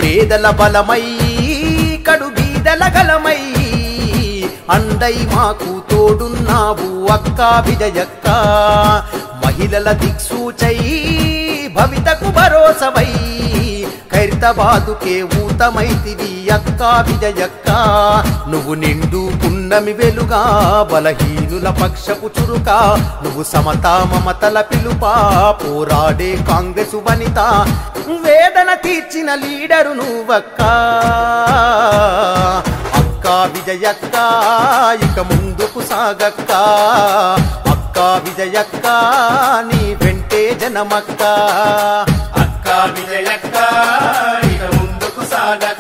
పేదల బలమై కడు బీదల గలమై అండై మాకు తోడున్నావు అక్క విజయక్క మహిళల దిక్సూచై భవితకు భరోసవై ఖైరతాబాదుకే ఊతమైతివి అక్క విజయక్క నువ్వు నిండు పున్నమి వెలుగా బలహీనుల పక్షపు చురుక నువ్వు సమతా మమతల పిలుపా పోరాడే కాంగ్రెసు వనిత వేదన తీర్చిన లీడరు నువ్వక్క అక్క విజయక్క ఇక ముందుకు సాగక్క అక్క విజయక్క నీ వెంటే జనమక్క అక్క విజయక్క ఇక ముందుకు సాగ